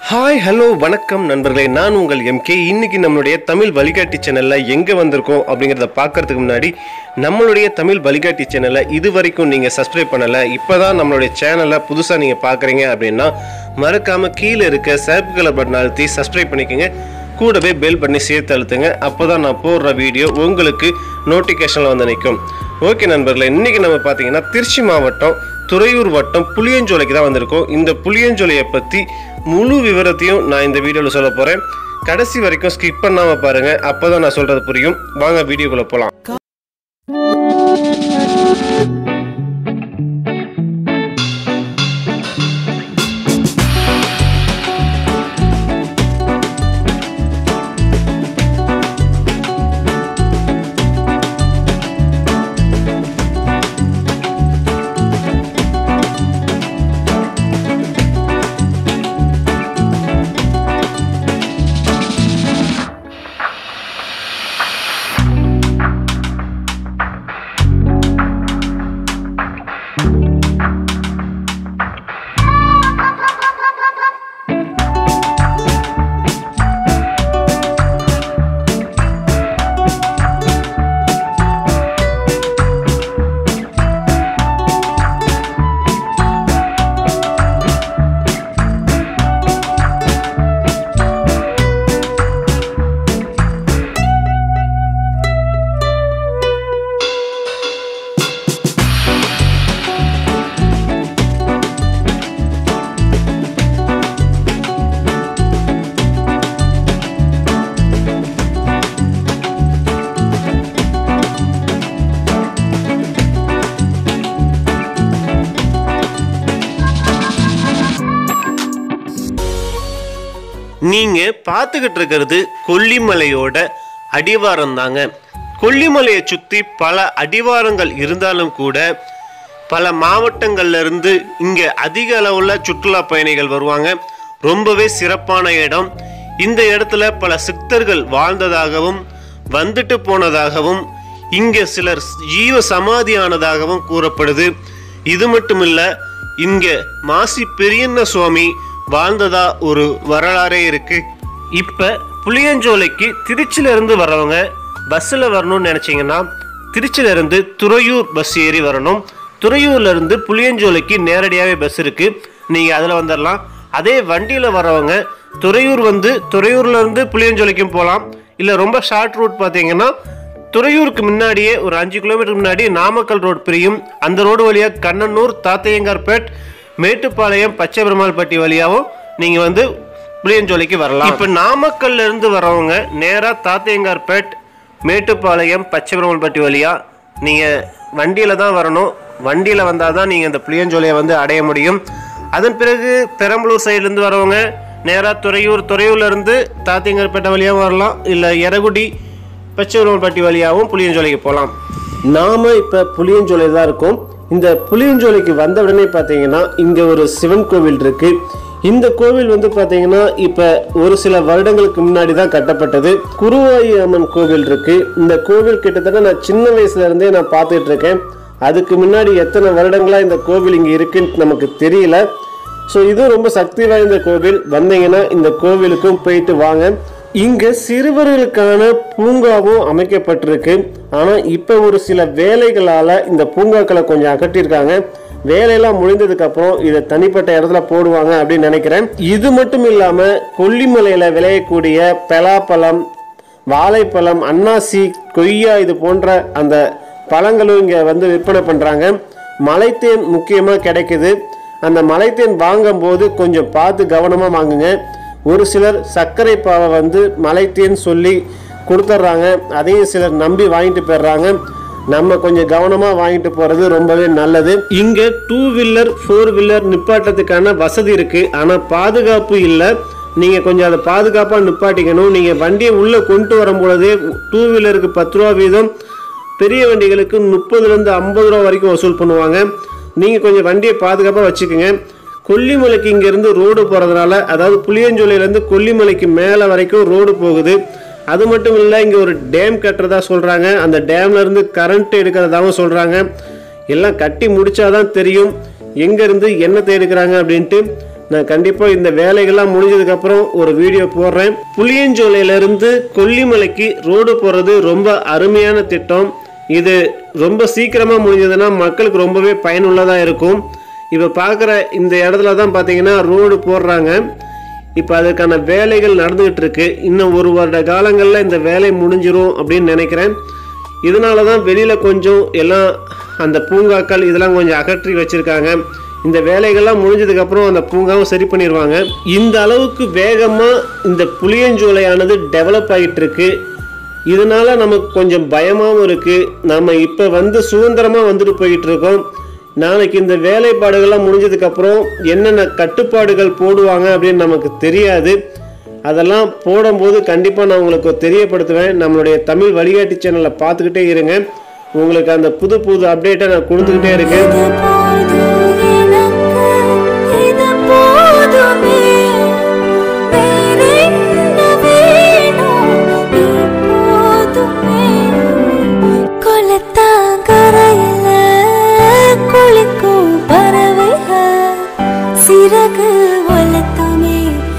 hi hello வணக்கம் நண்பர்களே நான் உங்கள் எம்கே இன்னைக்கு நம்மளுடைய தமிழ் வழிகாட்டி சேனல்ல எங்க வந்திருக்கோம் அப்படிங்கிறத பார்க்கறதுக்கு முன்னாடி நம்மளுடைய தமிழ் வழிகாட்டி சேனலை இது வரைக்கும் நீங்க சப்ஸ்கிரைப் பண்ணல இப்பதான் நம்மளுடைய சேனலை புதுசா நீங்க பார்க்கறீங்க அப்படின்னா மறக்காம கீழே இருக்க சேப் கலர் பட்டன் அழுத்தி சப்ஸ்கிரைப் பண்ணிக்கோங்க கூடவே பெல் பண்ணி சேர்த்து அழுத்துங்க அப்போதான் நான் போடுற வீடியோ உங்களுக்கு நோட்டிஃபிகேஷனில் வந்து நிற்கும் ஓகே நண்பர்களே இன்னைக்கு நம்ம பார்த்தீங்கன்னா திருச்சி மாவட்டம் துறையூர் வட்டம் புளியஞ்சோலைக்கு தான் வந்திருக்கோம் இந்த புளியஞ்சோலையை பற்றி முழு விவரத்தையும் நான் இந்த வீடியோவில் சொல்ல போகிறேன் கடைசி வரைக்கும் ஸ்கிப் பண்ணாமல் பாருங்கள் அப்போ தான் நான் சொல்கிறது புரியும் வாங்க வீடியோக்குள்ளே போகலாம் நீங்க பார்த்துக்கிட்டு இருக்கிறது கொல்லிமலையோட அடிவாரம் தாங்க கொல்லிமலையை சுற்றி பல அடிவாரங்கள் இருந்தாலும் கூட பல மாவட்டங்கள்ல இருந்து இங்க அதிக அளவுல சுற்றுலா பயணிகள் வருவாங்க ரொம்பவே சிறப்பான இடம் இந்த இடத்துல பல சித்தர்கள் வாழ்ந்ததாகவும் வந்துட்டு போனதாகவும் இங்க சிலர் ஜீவ சமாதியானதாகவும் கூறப்படுது இது மட்டுமில்ல இங்க மாசி பெரியண்ண சுவாமி வாழ்ந்ததா ஒரு வரலாறே இருக்கு இப்ப புளியஞ்சோலைக்கு திருச்சியில இருந்து வர்றவங்க பஸ்ஸில் வரணும்னு நினைச்சீங்கன்னா திருச்சியில இருந்து துறையூர் பஸ் ஏறி வரணும் துறையூர்ல இருந்து புளியஞ்சோலைக்கு நேரடியாகவே பஸ் இருக்கு நீங்க அதில் வந்துடலாம் அதே வண்டியில் வரவங்க துறையூர் வந்து துறையூர்ல இருந்து புளியஞ்சோலைக்கும் போகலாம் இல்லை ரொம்ப ஷார்ட் ரூட் பார்த்தீங்கன்னா துறையூருக்கு முன்னாடியே ஒரு அஞ்சு கிலோமீட்டர் முன்னாடி நாமக்கல் ரோடு பிரியும் அந்த ரோடு வழியாக கண்ணனூர் தாத்தையங்கார்பேட் மேட்டுப்பாளையம் பச்சை பெருமாள்பட்டி வழியாகவும் நீங்கள் வந்து புளியஞ்சோலைக்கு வரலாம் இப்போ நாமக்கல்ல இருந்து வரவங்க நேராக தாத்தையங்கார்பேட் மேட்டுப்பாளையம் பச்சை பெருமாள்பட்டி வழியாக நீங்கள் வண்டியில் தான் வரணும் வண்டியில் வந்தால் தான் நீங்கள் இந்த புளியஞ்சோலையை வந்து அடைய முடியும் அதன் பிறகு பெரம்பலூர் சைட்லேருந்து வரவங்க நேராக துறையூர் துறையூர்லேருந்து தாத்தையங்கார்பேட்டை வழியாகவும் வரலாம் இல்லை எரகுடி பச்சைவரம்பட்டி வழியாகவும் புளியஞ்சோலைக்கு போகலாம் நாம் இப்போ புளியஞ்சோலை தான் இருக்கோம் இந்த புளியஞ்சோலைக்கு வந்த உடனே பார்த்தீங்கன்னா இங்கே ஒரு சிவன் கோவில் இருக்கு இந்த கோவில் வந்து பார்த்தீங்கன்னா இப்போ ஒரு சில வருடங்களுக்கு முன்னாடி தான் கட்டப்பட்டது குருவாயி அம்மன் கோவில் இருக்கு இந்த கோவில் கிட்டத்தட்ட நான் சின்ன வயசுல இருந்தே நான் பார்த்துட்டு இருக்கேன் அதுக்கு முன்னாடி எத்தனை வருடங்களா இந்த கோவில் இங்கே இருக்குன்னு நமக்கு தெரியல ஸோ இதுவும் ரொம்ப சக்தி வாய்ந்த கோவில் வந்தீங்கன்னா இந்த கோவிலுக்கும் போயிட்டு வாங்க இங்க சிறுவர்களுக்கான பூங்காவும் அமைக்கப்பட்டிருக்கு ஆனா இப்ப ஒரு சில வேலைகளால இந்த பூங்காக்களை கொஞ்சம் அகற்றிருக்காங்க வேலையெல்லாம் முடிந்ததுக்கு அப்புறம் இதை தனிப்பட்ட இடத்துல போடுவாங்க அப்படின்னு நினைக்கிறேன் இது மட்டும் இல்லாம கொல்லிமலையில விளையக்கூடிய பலாப்பழம் வாழைப்பழம் அன்னாசி கொய்யா இது போன்ற அந்த பழங்களும் இங்க வந்து விற்பனை பண்றாங்க மலைத்தேன் முக்கியமா கிடைக்குது அந்த மலைத்தேன் வாங்கும்போது கொஞ்சம் பார்த்து கவனமா வாங்குங்க ஒரு சிலர் சர்க்கரை பாவை வந்து மலைத்தேன் சொல்லி கொடுத்துட்றாங்க அதையும் சிலர் நம்பி வாங்கிட்டு போயிடுறாங்க நம்ம கொஞ்சம் கவனமா வாங்கிட்டு போறது ரொம்பவே நல்லது இங்க டூ வீலர் ஃபோர் வீலர் நிப்பாட்டத்துக்கான வசதி இருக்கு ஆனா பாதுகாப்பு இல்லை நீங்க கொஞ்சம் அதை பாதுகாப்பா நிப்பாட்டிக்கணும் நீங்க வண்டியை உள்ள கொண்டு வரும் பொழுதே டூ வீலருக்கு பத்து ரூபா வீதம் பெரிய வண்டிகளுக்கு முப்பதுலேருந்து ஐம்பது ரூபா வரைக்கும் வசூல் பண்ணுவாங்க நீங்கள் கொஞ்சம் வண்டியை பாதுகாப்பாக வச்சுக்கோங்க கொல்லிமலைக்கு இங்கேருந்து ரோடு போகிறதுனால அதாவது புளியஞ்சோலையிலேருந்து கொல்லிமலைக்கு மேலே வரைக்கும் ரோடு போகுது அது மட்டும் இல்லை இங்கே ஒரு டேம் கட்டுறதா சொல்கிறாங்க அந்த டேம்ல இருந்து கரண்ட் எடுக்கிறதாவும் சொல்கிறாங்க எல்லாம் கட்டி முடிச்சாதான் தெரியும் எங்கேருந்து என்னத்தை எடுக்கிறாங்க அப்படின்ட்டு நான் கண்டிப்பாக இந்த வேலைகள்லாம் முடிஞ்சதுக்கப்புறம் ஒரு வீடியோ போடுறேன் புளியஞ்சோலையிலேருந்து கொல்லிமலைக்கு ரோடு போகிறது ரொம்ப அருமையான திட்டம் இது ரொம்ப சீக்கிரமாக முடிஞ்சதுன்னா மக்களுக்கு ரொம்பவே பயனுள்ளதாக இருக்கும் இப்போ பார்க்குற இந்த இடத்துல தான் பார்த்தீங்கன்னா ரோடு போடுறாங்க இப்போ அதுக்கான வேலைகள் நடந்துகிட்டு இருக்கு இன்னும் ஒரு வருட காலங்களில் இந்த வேலை முடிஞ்சிரும் அப்படின்னு நினைக்கிறேன் இதனால தான் வெளியில் கொஞ்சம் எல்லாம் அந்த பூங்காக்கள் இதெல்லாம் கொஞ்சம் அகற்றி வச்சுருக்காங்க இந்த வேலைகள்லாம் முடிஞ்சதுக்கப்புறம் அந்த பூங்காவும் சரி பண்ணிடுவாங்க இந்த அளவுக்கு வேகமாக இந்த புளியஞ்சோலையானது டெவலப் ஆகிட்டு இருக்கு இதனால நமக்கு கொஞ்சம் பயமாகவும் இருக்குது நம்ம இப்போ வந்து சுதந்திரமாக வந்துட்டு போயிட்டு இருக்கோம் நாளைக்கு இந்த வேலைப்பாடுகள்லாம் முடிஞ்சதுக்கப்புறம் என்னென்ன கட்டுப்பாடுகள் போடுவாங்க அப்படின்னு நமக்கு தெரியாது அதெல்லாம் போடும்போது கண்டிப்பாக நான் உங்களுக்கு தெரியப்படுத்துவேன் நம்மளுடைய தமிழ் வழிகாட்டி சேனலை பார்த்துக்கிட்டே இருங்க உங்களுக்கு அந்த புது புது அப்டேட்டை நான் கொடுத்துக்கிட்டே இருக்கேன் இது போதும் எனக்கு இது போதுமே வேறென்ன வேணும் நீ போதுமே கொளத்தாங்கரையில குளிக்கும் பறவைகள் சிறகு வளர்த்துமே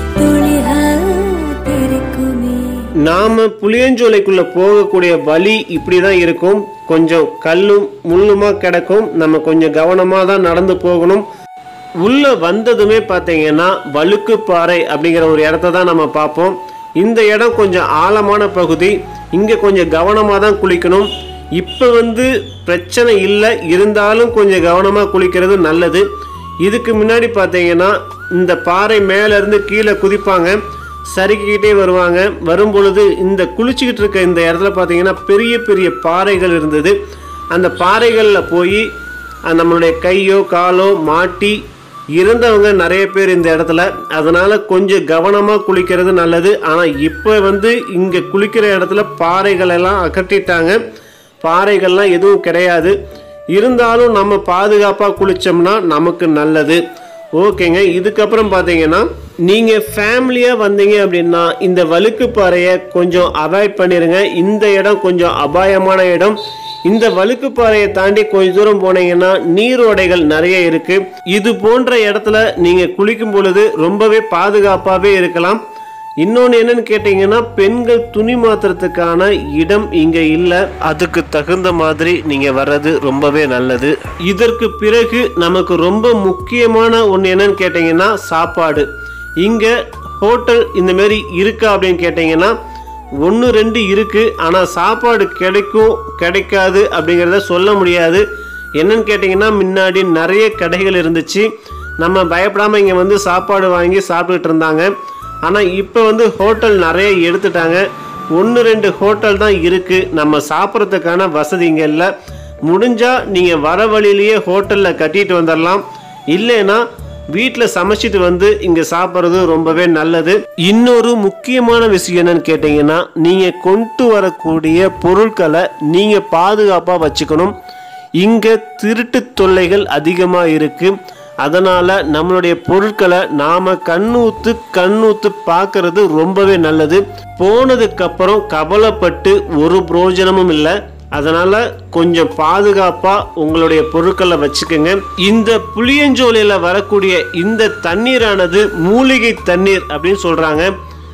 துளிகள் தெரிக்குமே நாம புளியஞ்சோலைக்குள்ள போகக்கூடிய வழி இப்படி தான் இருக்கும் கொஞ்சம் கல்லும் முள்ளுமா கிடக்கும் நம்ம கொஞ்சம் கவனமாக தான் நடந்து போகணும் உள்ள வந்ததுமே பார்த்தீங்கன்னா வழுக்குப்பாறை அப்படிங்கிற ஒரு இடத்த தான் நம்ம பார்ப்போம் இந்த இடம் கொஞ்சம் ஆழமான பகுதி இங்கே கொஞ்சம் கவனமாக தான் குளிக்கணும் இப்போ வந்து பிரச்சனை இல்லை இருந்தாலும் கொஞ்சம் கவனமாக குளிக்கிறது நல்லது இதுக்கு முன்னாடி பார்த்தீங்கன்னா இந்த பாறை மேலேருந்து கீழே குதிப்பாங்க சறுக்கிக்கிட்டே வருவாங்க வரும் பொழுது இந்த குளிச்சுக்கிட்டு இருக்க இந்த இடத்துல பார்த்தீங்கன்னா பெரிய பெரிய பாறைகள் இருந்தது அந்த பாறைகளில் போய் அஹ், நம்மளுடைய கையோ காலோ மாட்டி இறந்தவங்க நிறைய பேர் இந்த இடத்துல அதனால் கொஞ்சம் கவனமாக குளிக்கிறது நல்லது ஆனால் இப்போ வந்து இங்கே குளிக்கிற இடத்துல பாறைகள் எல்லாம் அகற்றிட்டாங்க பாறைகள்லாம் எதுவும் கிடையாது இருந்தாலும் நம்ம பாதுகாப்பாக குளித்தோம்னா நமக்கு நல்லது ஓகேங்க இதுக்கப்புறம் பார்த்தீங்கன்னா நீங்கள் ஃபேமிலியாக வந்தீங்க அப்படின்னா இந்த வழுக்கு பாறையை கொஞ்சம் அவாய்ட் பண்ணிடுங்க இந்த இடம் கொஞ்சம் அபாயமான இடம் இந்த வழுக்கு பாறையை தாண்டி கொஞ்ச தூரம் போனீங்கன்னா நீரோடைகள் நிறைய இருக்கு இது போன்ற இடத்துல நீங்கள் குளிக்கும் பொழுது ரொம்பவே பாதுகாப்பாகவே இருக்கலாம் இன்னொன்று என்னன்னு கேட்டிங்கன்னா பெண்கள் துணி மாத்துறதுக்கான இடம் இங்கே இல்லை அதுக்கு தகுந்த மாதிரி நீங்கள் வர்றது ரொம்பவே நல்லது இதற்கு பிறகு நமக்கு ரொம்ப முக்கியமான ஒன்று என்னன்னு கேட்டிங்கன்னா சாப்பாடு இங்கே ஹோட்டல் இந்த மாதிரி இருக்கா அப்படின்னு கேட்டிங்கன்னா ஒன்று ரெண்டு இருக்குது ஆனால் சாப்பாடு கிடைக்கும் கிடைக்காது அப்படிங்கிறத சொல்ல முடியாது என்னன்னு கேட்டிங்கன்னா முன்னாடி நிறைய கடைகள் இருந்துச்சு நம்ம பயப்படாமல் இங்கே வந்து சாப்பாடு வாங்கி சாப்பிட்டுட்டு இருந்தாங்க ஆனால் இப்போ வந்து ஹோட்டல் நிறைய எடுத்துட்டாங்க ஒன்று ரெண்டு ஹோட்டல் தான் இருக்குது நம்ம சாப்பிட்றதுக்கான வசதி இங்கே இல்லை முடிஞ்சால் நீங்கள் வர வழியிலேயே ஹோட்டலில் கட்டிட்டு வந்துடலாம் இல்லைன்னா வீட்டில் சமைச்சிட்டு வந்து இங்கே சாப்பிட்றது ரொம்பவே நல்லது இன்னொரு முக்கியமான விஷயம் என்னன்னு கேட்டிங்கன்னா நீங்கள் கொண்டு வரக்கூடிய பொருட்களை நீங்கள் பாதுகாப்பாக வச்சுக்கணும் இங்கே திருட்டு தொல்லைகள் அதிகமாக இருக்குது அதனால் நம்மளுடைய பொருட்களை நாம் கண்ணூத்து கண்ணூத்து பார்க்கறது ரொம்பவே நல்லது போனதுக்கப்புறம் கவலைப்பட்டு ஒரு பிரயோஜனமும் இல்லை அதனால் கொஞ்சம் பாதுகாப்பாக உங்களுடைய பொருட்களை வச்சுக்கோங்க இந்த புளியஞ்சோலையில் வரக்கூடிய இந்த தண்ணீரானது மூலிகை தண்ணீர் அப்படின்னு சொல்கிறாங்க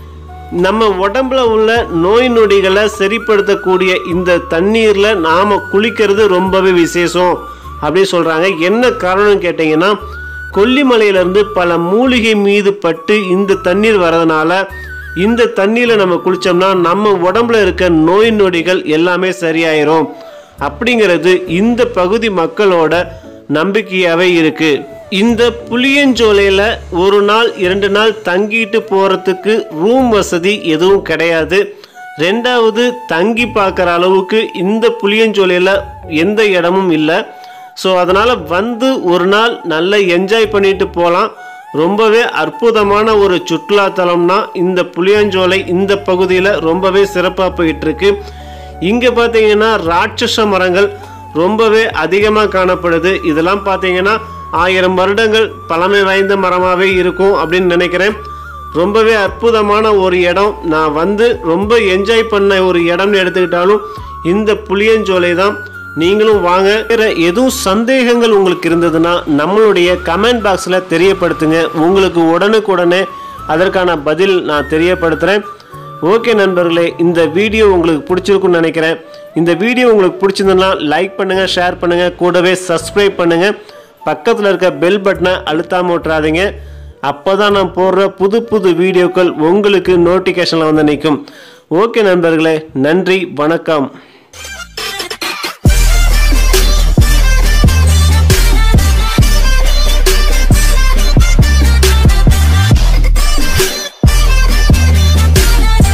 நம்ம உடம்புல உள்ள நோய் நொடிகளை சரிப்படுத்தக்கூடிய இந்த தண்ணீரில் நாம் குளிக்கிறது ரொம்பவே விசேஷம் அப்படின்னு சொல்கிறாங்க என்ன காரணம் கேட்டிங்கன்னா கொல்லிமலையிலேருந்து பல மூலிகை மீது பட்டு இந்த தண்ணீர் வரதுனால இந்த தண்ணியில் நம்ம குளித்தோம்னா நம்ம உடம்புல இருக்க நோய் நொடிகள் எல்லாமே சரியாயிரும் அப்படிங்கிறது இந்த பகுதி மக்களோட நம்பிக்கையாகவே இருக்கு இந்த புளியஞ்சோலையில் ஒரு நாள் இரண்டு நாள் தங்கிட்டு போகிறதுக்கு ரூம் வசதி எதுவும் கிடையாது ரெண்டாவது தங்கி பார்க்குற அளவுக்கு இந்த புளியஞ்சோலையில் எந்த இடமும் இல்லை ஸோ அதனால் வந்து ஒரு நாள் நல்லா என்ஜாய் பண்ணிட்டு போகலாம் ரொம்பவே அற்புதமான ஒரு சுற்றுலாத்தலம்னா இந்த புளியஞ்சோலை இந்த பகுதியில் ரொம்பவே சிறப்பாக போயிட்டு இருக்கு இங்கே பார்த்தீங்கன்னா ராட்சச மரங்கள் ரொம்பவே அதிகமாக காணப்படுது இதெல்லாம் பார்த்தீங்கன்னா ஆயிரம் வருடங்கள் பழமை வாய்ந்த மரமாகவே இருக்கும் அப்படின்னு நினைக்கிறேன் ரொம்பவே அற்புதமான ஒரு இடம் நான் வந்து ரொம்ப என்ஜாய் பண்ண ஒரு இடம்னு எடுத்துக்கிட்டாலும் இந்த புளியஞ்சோலை தான் நீங்களும் வாங்க வேற எதுவும் சந்தேகங்கள் உங்களுக்கு இருந்ததுன்னா நம்மளுடைய கமெண்ட் பாக்ஸில் தெரியப்படுத்துங்க உங்களுக்கு உடனுக்குடனே அதற்கான பதில் நான் தெரியப்படுத்துகிறேன் ஓகே நண்பர்களே இந்த வீடியோ உங்களுக்கு பிடிச்சிருக்குன்னு நினைக்கிறேன் இந்த வீடியோ உங்களுக்கு பிடிச்சிருந்ததுன்னா லைக் பண்ணுங்கள் ஷேர் பண்ணுங்கள் கூடவே சப்ஸ்கிரைப் பண்ணுங்கள் பக்கத்தில் இருக்க பெல் பட்டனை அழுத்தாம விட்டுறாதீங்க அப்போ தான் நான் போடுற புது புது வீடியோக்கள் உங்களுக்கு நோட்டிஃபிகேஷனில் வந்து நிற்கும் ஓகே நண்பர்களே நன்றி வணக்கம்